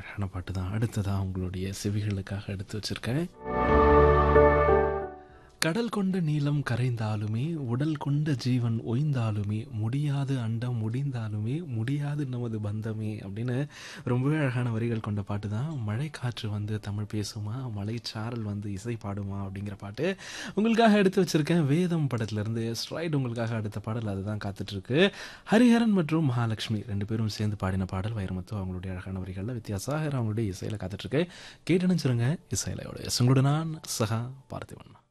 அழகான பாட்டு தான் அடுத்ததாக உங்களுடைய செவிகளுக்காக எடுத்து வச்சிருக்கேன் கடல் கொண்ட நீளம் கரைந்தாலுமே உடல் கொண்ட ஜீவன் ஒய்ந்தாலுமே முடியாது அண்டம் முடிந்தாலுமே முடியாது நமது பந்தமே அப்படின்னு ரொம்பவே அழகான வரிகள் கொண்ட பாட்டு தான் மழை காற்று வந்து தமிழ் பேசுமா மலை சாரல் வந்து இசை பாடுமா அப்படிங்கிற பாட்டு உங்களுக்காக எடுத்து வச்சிருக்கேன் வேதம் படத்துலேருந்து ஸ்ட்ரைட் உங்களுக்காக அடுத்த பாடல் அதுதான் காத்துட்ருக்கு ஹரிஹரன் மற்றும் மகாலட்சுமி ரெண்டு பேரும் சேர்ந்து பாடின பாடல் வைரமுத்து அவங்களுடைய அழகான வரிகளில் வித்யாசாகர் அவங்களுடைய இசையில் காத்துட்ருக்கு கேட்டு நினச்சிருங்க இசையிலையோட உங்களோட நான் சகா பார்த்திவன்